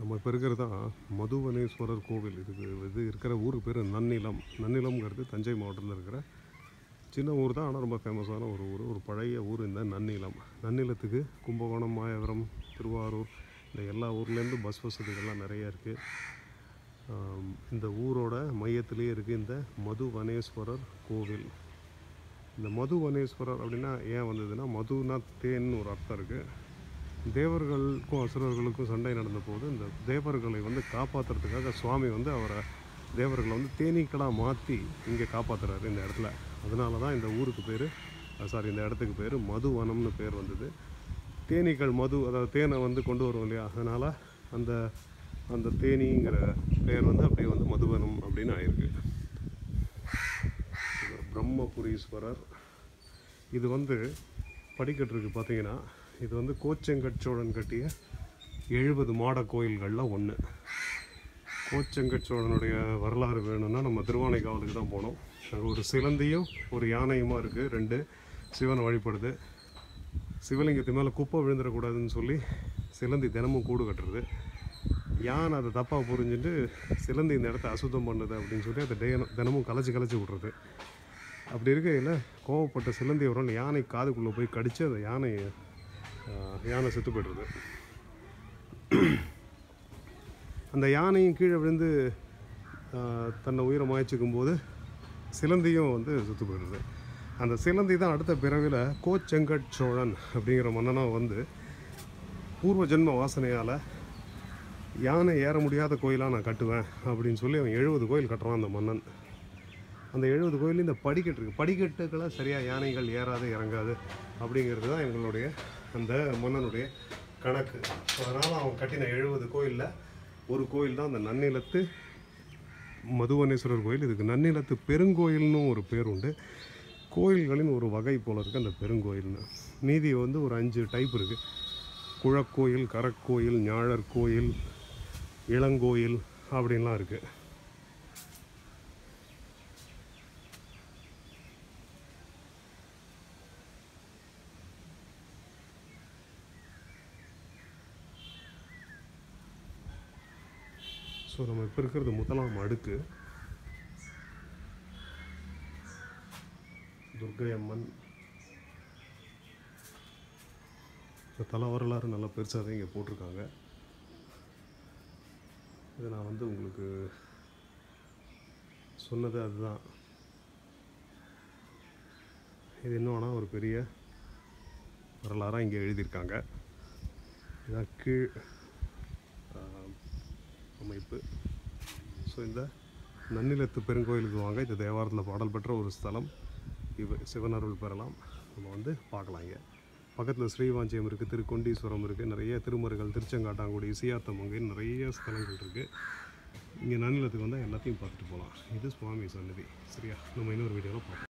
நம்ம இப்போ இருக்கிறது தான் மதுவனேஸ்வரர் கோவில் இதுக்கு இது இருக்கிற ஊருக்கு பேர் நன்னிலம் நன்னிலம்ங்கிறது தஞ்சை மாவட்டத்தில் இருக்கிற சின்ன ஊர் தான் ஆனால் ரொம்ப ஃபேமஸான ஒரு ஊர் ஒரு பழைய ஊர் இந்த நன்னிலம் நன்னிலத்துக்கு கும்பகோணம் மாயவரம் திருவாரூர் இந்த எல்லா ஊர்லேருந்து பஸ் வசதிகள்லாம் நிறைய இருக்குது இந்த ஊரோட மையத்திலேயே இருக்குது இந்த மதுவனேஸ்வரர் கோவில் இந்த மதுவனேஸ்வரர் அப்படின்னா ஏன் வந்ததுன்னா மதுனா தேன்னு ஒரு அர்த்தம் இருக்குது தேவர்களுக்கும் அசுரர்களுக்கும் சண்டை நடந்த போது இந்த தேவர்களை வந்து காப்பாற்றுறதுக்காக சுவாமி வந்து அவரை தேவர்களை வந்து தேனீக்களாக மாற்றி இங்கே காப்பாற்றுறாரு இந்த இடத்துல அதனால தான் இந்த ஊருக்கு பேர் சாரி இந்த இடத்துக்கு பேர் மதுவனம்னு பேர் வந்தது தேனீக்கள் மது அதாவது தேனை வந்து கொண்டு வரும் இல்லையா அதனால் அந்த அந்த தேனீங்கிற பேர் வந்து அப்படியே வந்து மதுவனம் அப்படின்னு ஆயிருக்கு இது பிரம்மபுரீஸ்வரர் இது வந்து படிக்கட்டு இருக்குது பார்த்தீங்கன்னா இது வந்து கோச்செங்கட் சோழன் கட்டிய எழுபது மாட கோயில்களில் ஒன்று கோச்செங்கட் சோழனுடைய வரலாறு வேணும்னா நம்ம திருவானைக்காவலுக்கு தான் போனோம் அங்கே ஒரு சிலந்தியும் ஒரு யானையுமா இருக்குது ரெண்டு சிவனை வழிபடுது சிவலிங்கத்து மேலே குப்பை விழுந்துடக்கூடாதுன்னு சொல்லி சிலந்தி தினமும் கூடு கட்டுறது யானை அதை தப்பாக புரிஞ்சுட்டு சிலந்தி இந்த இடத்த அசுத்தம் பண்ணுது அப்படின்னு சொல்லி அதை டே தினமும் கலைச்சி கலைச்சி விட்றது அப்படி இருக்கையில் கோவப்பட்ட சிலந்தி ஒரு நாள் யானை காதுக்குள்ளே போய் கடித்து அந்த யானை ஆஹ், யானை செத்து போய்டுறது அந்த யானையும் கீழே விழுந்து ஆஹ், தன்னை உயிரை மாய்ச்சிக்கும் போது சிலந்தியும் வந்து செத்து போயிடுது அந்த சிலந்தி தான் அடுத்த பிறவியில் கோச்செங்கட் சோழன் அப்படிங்கிற மன்னனாக வந்து பூர்வ ஜென்ம வாசனையால் யானை ஏற முடியாத கோயிலாக நான் கட்டுவேன் அப்படின்னு சொல்லி அவன் எழுபது கோயில் கட்டுறான் அந்த மன்னன் அந்த எழுபது கோயில் இந்த படிக்கட்டு இருக்குது படிக்கட்டுக்களை சரியாக யானைகள் ஏறாது இறங்காது அப்படிங்கிறது தான் எங்களுடைய அந்த மன்னனுடைய கணக்கு அதனால் அவன் கட்டின எழுபது கோயிலில் ஒரு கோயில் தான் அந்த நன்னிலத்து மதுவனேஸ்வரர் கோயில் இதுக்கு நன்னிலத்து பெருங்கோயில்னு ஒரு பேர் உண்டு கோயில்களின் ஒரு வகை போல இருக்குது அந்த பெருங்கோயில்னு மீதி வந்து ஒரு அஞ்சு டைப் இருக்குது குழக்கோயில் கரக்கோயில் ஞாழற் கோயில் இளங்கோயில் அப்படின்லாம் இருக்குது ஸோ நம்ம இப்போ இருக்கிறது முதலாம் அடுக்கு துர்க்கை அம்மன் இந்த தல வரலாறு நல்லா பெருசாக தான் இங்கே போட்டிருக்காங்க இது நான் வந்து உங்களுக்கு சொன்னது அதுதான் இது இன்னும் ஆனால் ஒரு பெரிய வரலாறாக இங்கே எழுதியிருக்காங்க இதான் கீழ் ஆஹ், அமைப்பு ஸோ இந்த நன்னிலத்து பெருங்கோயிலுக்கு வாங்க இது தேவாரத்தில் பாடல் பெற்ற ஒரு ஸ்தலம் இவ சிவனருள் பெறலாம் நம்ம வந்து பார்க்கலாம் இங்கே பக்கத்தில் ஸ்ரீவாஞ்சியம் இருக்குது திருக்கொண்டீஸ்வரம் இருக்குது நிறைய திருமருகள் திருச்செங்காட்டாங்குடி சியாத்தமங்கை நிறைய ஸ்தலங்கள் இருக்குது இங்கே நன்னிலத்துக்கு வந்தால் எல்லாத்தையும் பார்த்துட்டு போகலாம் இது சுவாமி சன்னதி சரியா நம்ம இன்னொரு வீடியோவில் பார்ப்போம்